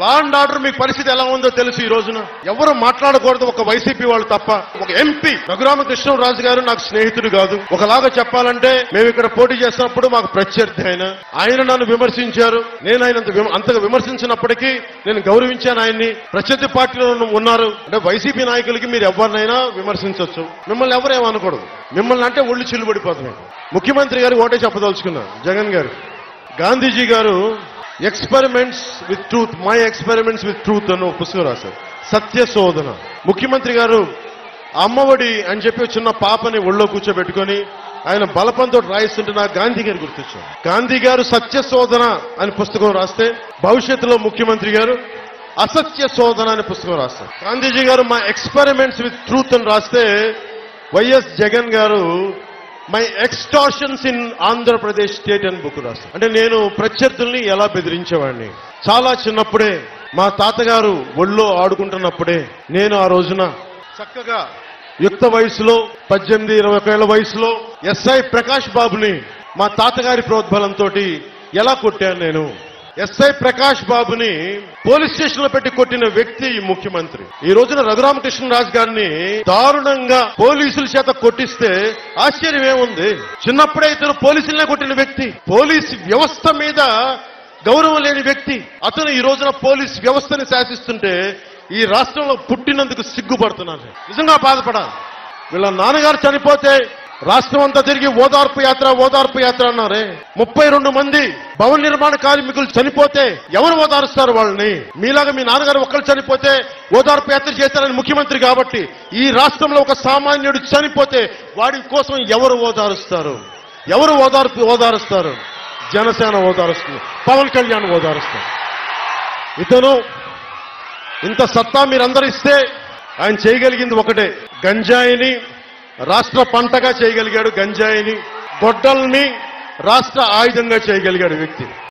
law and order మీకు పరిస్థితి ఎలా ఉందో తెలుసు ఈ రోజున ఎవరు మాట్లాడకూడదు ఒక వైసీపీ వాళ్ళు తప్ప ఒక ఎంపీ రఘురామకృష్ణరాజు గారు నాకు స్నేహితుడు కాదు ఒకలాగా చెప్పాలంటే మేము ఇక్కడ పోటీ చేసినప్పుడు మాకు ప్రత్యర్థి ఆయన ఆయన నన్ను విమర్శించారు నేను ఆయన అంత విమ- అంతగా విమర్శించినప్పటికీ నేను గౌరవించాను ఆయన్ని ప్రత్యర్థి పార్టీలో ఉన్నారు అంటే వైసీపీ నాయకులకి మీరు ఎవరినైనా విమర్శించవచ్చు మిమ్మల్ని ఎవరేమనకూడదు మిమ్మల్ని అంటే ఒళ్ళు చిల్లుబడిపోతున్నాయి ముఖ్యమంత్రి గారు ఒకటే చెప్పదలుచుకున్నారు Jagan garu Gandhiji garu experiments with truth my experiments with truth అని ఒక పుస్తకం రాశారు సత్య శోధన ముఖ్యమంత్రి గారు అమ్మఒడి అని చెప్పి ఒక చిన్న పాపని ఒళ్ళో కూర్చోబెట్టుకొని ఆయన బలపంతో రాయిస్తుంటే నాకు గాంధీ గారు గుర్తొచ్చారు గాంధీ గారు సత్య శోధన అని పుస్తకం రాస్తే భవిష్యత్తులో ముఖ్యమంత్రి గారు అసత్య శోధన అనే పుస్తకం రాస్తారు గాంధీజీ గారు మా ఎక్స్పెరిమెంట్స్ విత్ ట్రూత్ అని రాస్తే YS Jagan garu my extortions in Andhra Pradesh state అని బుక్ రాస్తారు అంటే నేను ప్రత్యర్థుల్ని ఎలా బెదిరించేవాడిని చాలా చిన్నప్పుడే మా తాతగారు ఒళ్ళో ఆడుకుంటున్నప్పుడే నేను ఆ రోజున చక్కగా యుక్త వయసులో పద్దెనిమిది ఇరవై ఒక ఏళ్ల వయసులో ఎస్ఐ ప్రకాష్ బాబుని మా తాతగారి ప్రోద్బలంతో ఎలా కొట్టాను నేను ఎస్ఐ ప్రకాష్ బాబుని పోలీస్ స్టేషన్ లో పెట్టి కొట్టిన వ్యక్తి ఈ ముఖ్యమంత్రి ఈ రోజున రఘురామకృష్ణరాజు గారిని దారుణంగా పోలీసుల చేత కొట్టిస్తే ఆశ్చర్యం ఏముంది చిన్నప్పుడే ఇతను పోలీసులనే కొట్టిన వ్యక్తి పోలీస్ వ్యవస్థ మీద గౌరవం లేని వ్యక్తి అతను ఈ రోజున పోలీస్ వ్యవస్థని శాసిస్తుంటే ఈ రాష్ట్రంలో పుట్టినందుకు సిగ్గుపడుతున్నాను నిజంగా బాధపడాలి వీళ్ళ నాన్నగారు చనిపోతే రాష్ట్రం అంతా తిరిగి ఓదార్పు యాత్ర ఓదార్పు యాత్ర అన్నారే ముప్పై రెండు మంది భవన నిర్మాణ కార్మికులు చనిపోతే ఎవరు ఓదారుస్తారు వాళ్ళని మీలాగా మీ నాన్నగారు ఒక్కరు చనిపోతే ఓదార్పు యాత్ర చేశారని ముఖ్యమంత్రి కాబట్టి ఈ రాష్ట్రంలో ఒక సామాన్యుడు చనిపోతే వాడి కోసం ఎవరు ఓదారుస్తారు ఎవరు ఓదార్పు ఓదారుస్తారు జనసేన ఓదారుస్తుంది పవన్ కళ్యాణ్ ఓదారుస్తారు ఇతను ఇంత సత్తా మీరందరూ ఇస్తే ఆయన చేయగలిగింది ఒకటే గంజాయిని రాష్ట్ర పంటగా చేయగలిగాడు గంజాయిని గొడ్డల్ని రాష్ట్ర ఆయుధంగా చేయగలిగాడు వ్యక్తి